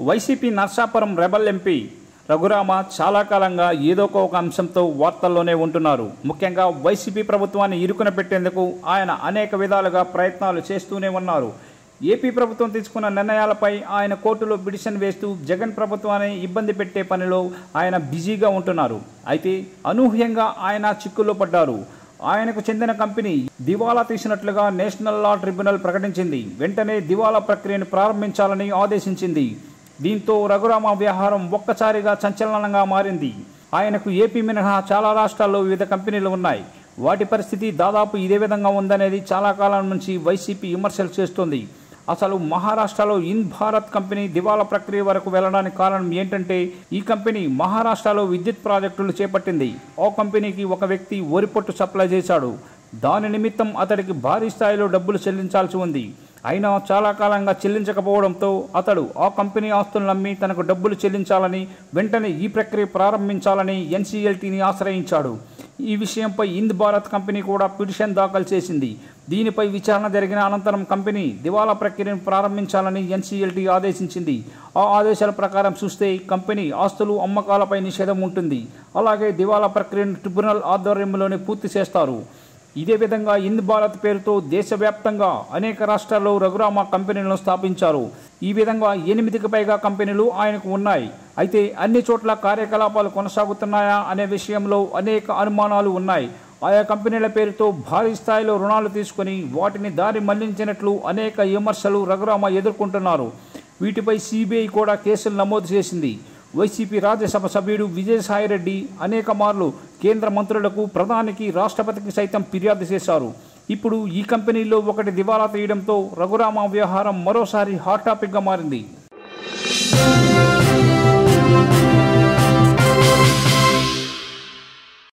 YCP Narsapuram rebel MP Raghurama చాలా కాలంగా ఏదో ఒక అంశంతో వార్తల్లోనే ఉంటున్నారు ముఖ్యంగా వైసీపీ ప్రభుత్వాన్ని ఇరుకున పెట్టేందుకు ఆయన అనేక విధాలుగా ప్రయత్నాలు చేస్తూనే ఉన్నారు ఏపీ ప్రభుత్వం తీసుకున్న నిర్ణయాలపై ఆయన కోర్టులో పిటిషన్ వేస్తూ జగన్ ప్రభుత్వాన్ని ఇబ్బంది పెట్టే పనిలో ఆయన బిజీగా ఉంటున్నారు అయితే అనూహ్యంగా ఆయన చిక్కుల్లో పడ్డారు ఆయనకు చెందిన కంపెనీ దివాలా తీసినట్లుగా నేషనల్ లా ట్రిబ్యునల్ ప్రకటించింది వెంటనే దివాలా ప్రక్రియను ప్రారంభించాలని ఆదేశించింది దీంతో రఘురామ వ్యవహారం ఒక్కసారిగా సంచలనంగా మారింది ఆయనకు ఏపీ మినహా చాలా రాష్ట్రాల్లో వివిధ కంపెనీలు ఉన్నాయి వాటి పరిస్థితి దాదాపు ఇదే విధంగా ఉందనేది చాలా కాలం నుంచి వైసీపీ విమర్శలు చేస్తోంది అసలు మహారాష్ట్రలో ఇన్ భారత్ కంపెనీ దివాలా ప్రక్రియ వరకు వెళ్ళడానికి కారణం ఏంటంటే ఈ కంపెనీ మహారాష్ట్రలో విద్యుత్ ప్రాజెక్టులు చేపట్టింది ఆ కంపెనీకి ఒక వ్యక్తి వరిపొట్టు సప్లై చేశాడు దాని నిమిత్తం అతడికి భారీ స్థాయిలో డబ్బులు చెల్లించాల్సి ఉంది అయినా చాలా కాలంగా చెల్లించకపోవడంతో అతడు ఆ కంపెనీ ఆస్తులను అమ్మి తనకు డబ్బులు చెల్లించాలని వెంటనే ఈ ప్రక్రియ ప్రారంభించాలని ఎన్సీఎల్టీని ఆశ్రయించాడు ఈ విషయంపై ఇంద్ భారత్ కంపెనీ కూడా పిటిషన్ దాఖలు చేసింది దీనిపై విచారణ జరిగిన అనంతరం కంపెనీ దివాలా ప్రక్రియను ప్రారంభించాలని ఎన్సీఎల్టీ ఆదేశించింది ఆ ఆదేశాల ప్రకారం చూస్తే కంపెనీ ఆస్తులు అమ్మకాలపై నిషేధం ఉంటుంది అలాగే దివాలా ప్రక్రియను ట్రిబ్యునల్ ఆధ్వర్యంలోనే పూర్తి చేస్తారు ఇదే విధంగా ఇంద్ భారత్ పేరుతో దేశవ్యాప్తంగా అనేక రాష్ట్రాల్లో రఘురామ కంపెనీలను స్థాపించారు ఈ విధంగా ఎనిమిదికి పైగా కంపెనీలు ఆయనకు ఉన్నాయి అయితే అన్ని చోట్ల కార్యకలాపాలు కొనసాగుతున్నాయా అనే విషయంలో అనేక అనుమానాలు ఉన్నాయి ఆయా కంపెనీల పేరుతో భారీ స్థాయిలో రుణాలు తీసుకుని వాటిని దారి మళ్లించినట్లు అనేక విమర్శలు రఘురామ ఎదుర్కొంటున్నారు వీటిపై సిబిఐ కూడా కేసులు నమోదు చేసింది వైసీపీ రాజ్యసభ సభ్యుడు విజయసాయిరెడ్డి అనేక మార్లు కేంద్ర మంత్రులకు ప్రధానికి రాష్ట్రపతికి సైతం ఫిర్యాదు చేశారు ఇప్పుడు ఈ కంపెనీలో ఒకటి దివాలా తీయడంతో రఘురామ వ్యవహారం మరోసారి హాట్ టాపిక్గా మారింది